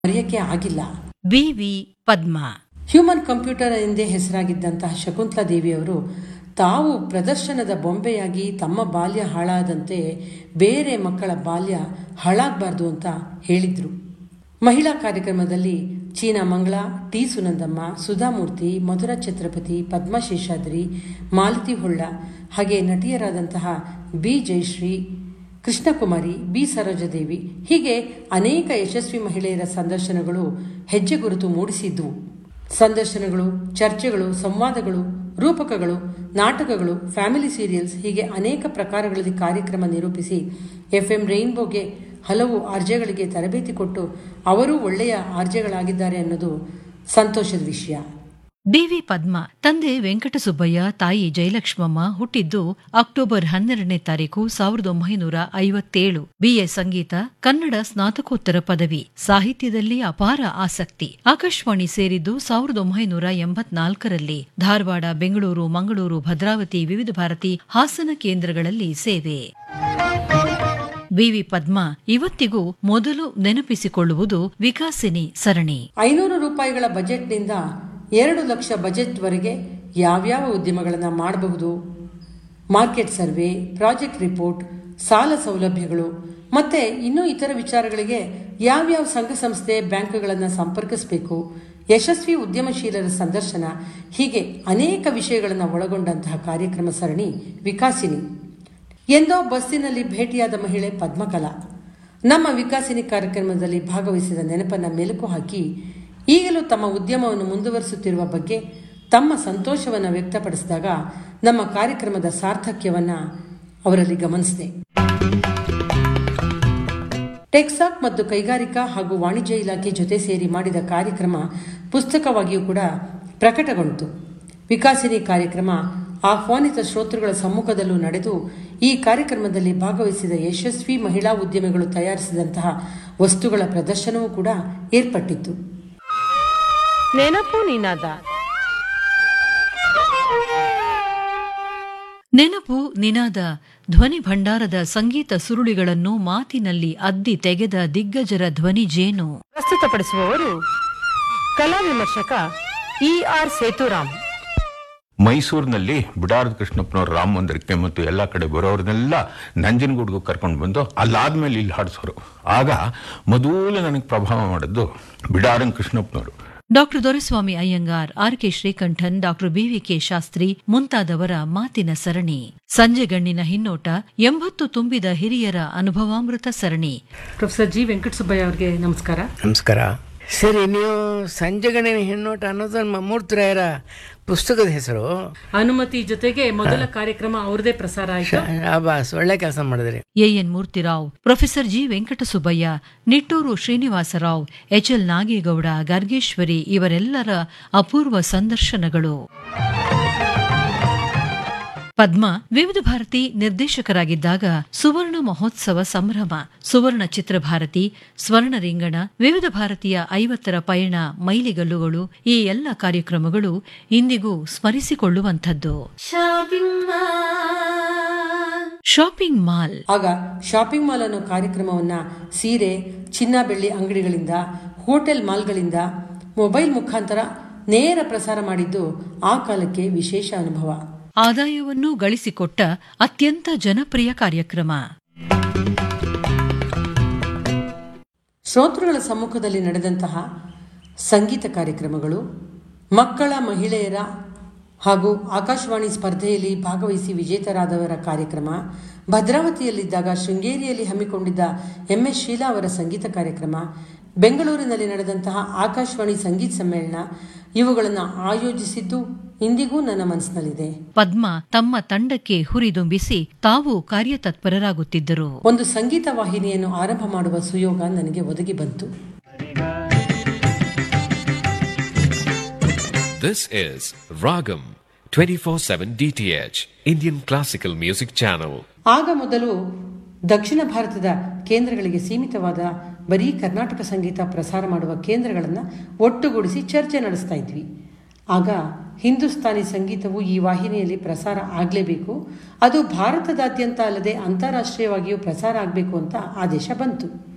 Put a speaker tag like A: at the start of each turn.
A: ಮರೆಯಕ್ಕೆ ಆಗಿಲ್ಲ
B: B V Padma
A: human computer ಎಂದೇ ಹೆಸರಾಗಿದ್ದಂತಹ ಶಕುಂತಲಾ ದೇವಿಯವರು ತಾವು ಪ್ರದರ್ಶನದ ಬೊಂಬೆಯಾಗಿ ತಮ್ಮ ಬಾಲ್ಯ ಹಾಳಾದಂತೆ ಬೇರೆ ಮಕ್ಕಳ ಬಾಲ್ಯ ಹಾಳಾಗಬಾರ್ದು ಅಂತ ಹೇಳಿದ್ರು ಮಹಿಳಾ ಕಾರ್ಯಕ್ರಮದಲ್ಲಿ ಚೀನಾ ಮಂಗಳ ಟಿ ಸುನಂದಮ್ಮ ಸುಧಾಮೂರ್ತಿ ಮಧುರ ಛತ್ರಪತಿ ಪದ್ಮ ಶೇಷಾದ್ರಿ ಮಾಲತಿ ಹೊಳ್ಳ ಹಾಗೆ ನಟಿಯರಾದಂತಹ ಬಿ ಜಯಶ್ರೀ ಕೃಷ್ಣಕುಮಾರಿ ಬಿ ಸರೋಜದೇವಿ ಹೀಗೆ ಅನೇಕ ಯಶಸ್ವಿ ಮಹಿಳೆಯರ ಸಂದರ್ಶನಗಳು ಹೆಜ್ಜೆ ಗುರುತು ಮೂಡಿಸಿದ್ವು ಸಂದರ್ಶನಗಳು ಚರ್ಚೆಗಳು ಸಂವಾದಗಳು ರೂಪಕಗಳು ನಾಟಕಗಳು ಫ್ಯಾಮಿಲಿ ಸೀರಿಯಲ್ಸ್ ಹೀಗೆ ಅನೇಕ ಪ್ರಕಾರಗಳಲ್ಲಿ ಕಾರ್ಯಕ್ರಮ ನಿರೂಪಿಸಿ ಎಫ್ಎಂ ರೈನ್ಬೋಗೆ ಹಲವು ಆರ್ಜೆಗಳಿಗೆ ತರಬೇತಿ ಕೊಟ್ಟು ಅವರೂ ಒಳ್ಳೆಯ ಆರ್ಜೆಗಳಾಗಿದ್ದಾರೆ ಅನ್ನೋದು ಸಂತೋಷದ ವಿಷಯ
B: ಬಿವಿ ಪದ್ಮ ತಂದೆ ವೆಂಕಟಸುಬ್ಬಯ್ಯ ತಾಯಿ ಜಯಲಕ್ಷ್ಮಮ್ಮ ಹುಟ್ಟಿದ್ದು ಅಕ್ಟೋಬರ್ ಹನ್ನೆರಡನೇ ತಾರೀಕು ಸಾವಿರದ ಒಂಬೈನೂರ ಐವತ್ತೇಳು ಬಿಎ ಸಂಗೀತ ಕನ್ನಡ ಸ್ನಾತಕೋತ್ತರ ಪದವಿ ಸಾಹಿತ್ಯದಲ್ಲಿ ಅಪಾರ ಆಸಕ್ತಿ ಆಕಾಶವಾಣಿ ಸೇರಿದ್ದು ಸಾವಿರದ ಒಂಬೈನೂರ ಎಂಬತ್ನಾಲ್ಕರಲ್ಲಿ ಧಾರವಾಡ ಬೆಂಗಳೂರು ಮಂಗಳೂರು ಭದ್ರಾವತಿ ವಿವಿಧ ಭಾರತಿ ಹಾಸನ ಕೇಂದ್ರಗಳಲ್ಲಿ ಸೇವೆ ಬಿವಿ ಪದ್ಮಾ ಇವತ್ತಿಗೂ ಮೊದಲು ನೆನಪಿಸಿಕೊಳ್ಳುವುದು ವಿಕಾಸಿನಿ ಸರಣಿ
A: ಐನೂರು ರೂಪಾಯಿಗಳ ಬಜೆಟ್ನಿಂದ ಎರಡು ಲಕ್ಷ ಬಜೆಟ್ವರೆಗೆ ಯಾವ್ಯಾವ ಉದ್ಯಮಗಳನ್ನು ಮಾಡಬಹುದು ಮಾರ್ಕೆಟ್ ಸರ್ವೆ ಪ್ರಾಜೆಕ್ಟ್ ರಿಪೋರ್ಟ್ ಸಾಲ ಸೌಲಭ್ಯಗಳು ಮತ್ತೆ ಇನ್ನೂ ಇತರ ವಿಚಾರಗಳಿಗೆ ಯಾವ್ಯಾವ ಸಂಘ ಸಂಸ್ಥೆ ಬ್ಯಾಂಕ್ಗಳನ್ನು ಸಂಪರ್ಕಿಸಬೇಕು ಯಶಸ್ವಿ ಉದ್ಯಮಶೀಲರ ಸಂದರ್ಶನ ಹೀಗೆ ಅನೇಕ ವಿಷಯಗಳನ್ನು ಒಳಗೊಂಡಂತಹ ಕಾರ್ಯಕ್ರಮ ಸರಣಿ ವಿಕಾಸಿನಿ ಎಂದೋ ಬಸ್ಸಿನಲ್ಲಿ ಭೇಟಿಯಾದ ಮಹಿಳೆ ಪದ್ಮಕಲಾ ನಮ್ಮ ವಿಕಾಸಿನಿ ಕಾರ್ಯಕ್ರಮದಲ್ಲಿ ಭಾಗವಹಿಸಿದ ನೆನಪನ್ನ ಮೆಲುಕು ಹಾಕಿ ಈಗಲೂ ತಮ್ಮ ಉದ್ಯಮವನ್ನು ಮುಂದುವರಿಸುತ್ತಿರುವ ಬಗ್ಗೆ ತಮ್ಮ ಸಂತೋಷವನ್ನು ವ್ಯಕ್ತಪಡಿಸಿದಾಗ ನಮ್ಮ ಕಾರ್ಯಕ್ರಮದ ಸಾರ್ಥಕ್ಯವನ್ನ ಅವರಲ್ಲಿ ಗಮನಿಸಿದೆ ಟೆಕ್ಸಾಕ್ ಮತ್ತು ಕೈಗಾರಿಕಾ ಹಾಗೂ ವಾಣಿಜ್ಯ ಇಲಾಖೆ ಜೊತೆ ಸೇರಿ ಮಾಡಿದ ಕಾರ್ಯಕ್ರಮ ಪುಸ್ತಕವಾಗಿಯೂ ಕೂಡ ಪ್ರಕಟಗೊಂಡಿತು ವಿಕಾಸಿನಿ ಕಾರ್ಯಕ್ರಮ ಆಹ್ವಾನಿತ ಶ್ರೋತೃಗಳ ಸಮ್ಮುಖದಲ್ಲೂ ನಡೆದು ಈ ಕಾರ್ಯಕ್ರಮದಲ್ಲಿ ಭಾಗವಹಿಸಿದ ಯಶಸ್ವಿ ಮಹಿಳಾ ಉದ್ಯಮಿಗಳು ತಯಾರಿಸಿದಂತಹ ವಸ್ತುಗಳ ಪ್ರದರ್ಶನವೂ ಕೂಡ ಏರ್ಪಟ್ಟಿತ್ತು
C: ನೆನಪು ನಿನಾದ
B: ನೆನಪು ನಿನಾದ ಧ್ವನಿ ಭಂಡಾರದ ಸಂಗೀತ ಸುರುಳಿಗಳನ್ನು ಮಾತಿನಲ್ಲಿ ಅದ್ದಿ ತೆಗೆದ ದಿಗ್ಗಜರ ಧ್ವನಿ ಜೇನು
C: ಪ್ರಸ್ತುತಪಡಿಸುವವರು ಕಲಾ ವಿಮರ್ಶಕ ಇ ಆರ್ ಸೇತುರಾಮ್
D: ಮೈಸೂರಿನಲ್ಲಿ ಬಿಡಾರದ ಕೃಷ್ಣಪ್ಪನವ್ರ ರಾಮ ಮಂದಿರಕ್ಕೆ ಮತ್ತು ಎಲ್ಲ ಕಡೆ ಬರೋರ್ನೆಲ್ಲ ನಂಜನಗೂಡ್ಗೂ ಕರ್ಕೊಂಡು ಬಂದು ಅಲ್ಲಾದ್ಮೇಲೆ ಇಲ್ಲಿ ಹಾಡಿಸೋರು ಆಗ ಮೊದಲು ನನಗೆ ಪ್ರಭಾವ ಮಾಡಿದ್ದು ಬಿಡಾರನ್ ಕೃಷ್ಣಪ್ಪನವರು
B: doctor Doreswamy Iyengar R K Srikantan doctor BVK Shastri ಮುಂತಾದವರ ಮಾತಿನ ಸರಣಿ ಸಂಜೆಗಣ್ಣಿನ ಹಿನ್ನೋಟ ಎಂಬತ್ತು ತುಂಬಿದ ಹಿರಿಯರ ಅನುಭವಾಮೃತ ಸರಣಿ
A: ಪ್ರೊಫೆಸರ್ ಜಿ ವೆಂಕಟಸುಬ್ಬಯ್ಯ ಅವರಿಗೆ ನಮಸ್ಕಾರ
E: ನಮಸ್ಕಾರ ಸರಿ ನೀವು ಸಂಜೆಗಣಿನ ಹೆಣ್ಣೋಟ ಅನ್ನೋದು ನಮ್ಮ ಮೂರ್ತರಾಯರ ಪುಸ್ತಕದ ಹೆಸರು
A: ಅನುಮತಿ ಜೊತೆಗೆ ಮೊದಲ ಕಾರ್ಯಕ್ರಮ ಅವ್ರದೇ ಪ್ರಸಾರ ಆಯಿತು
E: ಬಾಸ್ ಒಳ್ಳೆ ಕೆಲಸ ಮಾಡಿದ್ರಿ
B: A N Murthyrao professor G Venkatasubbaiah Nittur Srinivasarao H L Nagegowda Gargeshwari ಇವರೆಲ್ಲರ ಅಪೂರ್ವ ಸಂದರ್ಶನಗಳು ಪದ್ಮ ವಿವಿಧ ಭಾರತಿ ನಿರ್ದೇಶಕರಾಗಿದ್ದಾಗ ಸುವರ್ಣ ಮಹೋತ್ಸವ ಸಂಭ್ರಮ ಸುವರ್ಣ ಚಿತ್ರಭಾರತಿ ಸ್ವರ್ಣ ರಿಂಗಣ ವಿವಿಧ ಭಾರತೀಯ ಐವತ್ತರ ಪಯಣ ಮೈಲಿಗಲ್ಲುಗಳು ಈ ಎಲ್ಲ ಕಾರ್ಯಕ್ರಮಗಳು ಇಂದಿಗೂ ಸ್ಮರಿಸಿಕೊಳ್ಳುವಂಥದ್ದು ಶಾಪಿಂಗ್ ಮಾಲ್
A: ಆಗ ಶಾಪಿಂಗ್ ಮಾಲ್ ಅನ್ನೋ ಕಾರ್ಯಕ್ರಮವನ್ನ ಸೀರೆ ಚಿನ್ನ ಬೆಳ್ಳಿ ಅಂಗಡಿಗಳಿಂದ ಹೋಟೆಲ್ ಮಾಲ್ಗಳಿಂದ ಮೊಬೈಲ್ ಮುಖಾಂತರ ನೇರ ಪ್ರಸಾರ ಮಾಡಿದ್ದು ಆ ಕಾಲಕ್ಕೆ ವಿಶೇಷ ಅನುಭವ
B: ಆದಾಯವನ್ನು ಗಳಿಸಿಕೊಟ್ಟ ಅತ್ಯಂತ ಜನಪ್ರಿಯ ಕಾರ್ಯಕ್ರಮ
A: ಶ್ರೋತೃಗಳ ಸಮ್ಮುಖದಲ್ಲಿ ನಡೆದಂತಹ ಸಂಗೀತ ಕಾರ್ಯಕ್ರಮಗಳು ಮಕ್ಕಳ ಮಹಿಳೆಯರ ಹಾಗೂ ಆಕಾಶವಾಣಿ ಸ್ಪರ್ಧೆಯಲ್ಲಿ ಭಾಗವಹಿಸಿ ವಿಜೇತರಾದವರ ಕಾರ್ಯಕ್ರಮ ಭದ್ರಾವತಿಯಲ್ಲಿದ್ದಾಗ ಶೃಂಗೇರಿಯಲ್ಲಿ ಹಮ್ಮಿಕೊಂಡಿದ್ದ ಎಂ ಎಸ್ ಶೀಲಾ ಅವರ ಸಂಗೀತ ಕಾರ್ಯಕ್ರಮ ಬೆಂಗಳೂರಿನಲ್ಲಿ ನಡೆದಂತಹ ಆಕಾಶವಾಣಿ ಸಂಗೀತ ಸಮ್ಮೇಳನ ಇವುಗಳನ್ನು ಆಯೋಜಿಸಿದ್ದು ಇಂದಿಗೂ ನನ್ನ ಮನಸ್ಸಿನಲ್ಲಿದೆ
B: ಪದ್ಮ ತಮ್ಮ ತಂಡಕ್ಕೆ ಹುರಿದುಂಬಿಸಿ ತಾವು ಕಾರ್ಯತತ್ಪರರಾಗುತ್ತಿದ್ದರು
A: ಒಂದು ಸಂಗೀತ ವಾಹಿನಿಯನ್ನು ಆರಂಭ ಮಾಡುವ ಸುಯೋಗ ನನಗೆ ಒದಗಿ ಬಂತು
F: This is Ragam 24/7 DTH Indian Classical Music Channel.
A: ಆಗ ಮೊದಲು ದಕ್ಷಿಣ ಭಾರತದ ಕೇಂದ್ರಗಳಿಗೆ ಸೀಮಿತವಾದ ಬರೀ ಕರ್ನಾಟಕ ಸಂಗೀತ ಪ್ರಸಾರ ಮಾಡುವ ಕೇಂದ್ರಗಳನ್ನು ಒಟ್ಟುಗೂಡಿಸಿ ಚರ್ಚೆ ನಡೆಸ್ತಾ ಇದ್ವಿ ಆಗ ಹಿಂದೂಸ್ತಾನಿ ಸಂಗೀತವು ಈ ವಾಹಿನಿಯಲ್ಲಿ ಪ್ರಸಾರ ಆಗಲೇಬೇಕು ಅದು ಭಾರತದಾದ್ಯಂತ ಅಲ್ಲದೆ ಅಂತಾರಾಷ್ಟ್ರೀಯವಾಗಿಯೂ ಪ್ರಸಾರ ಆಗಬೇಕು ಅಂತ ಆದೇಶ ಬಂತು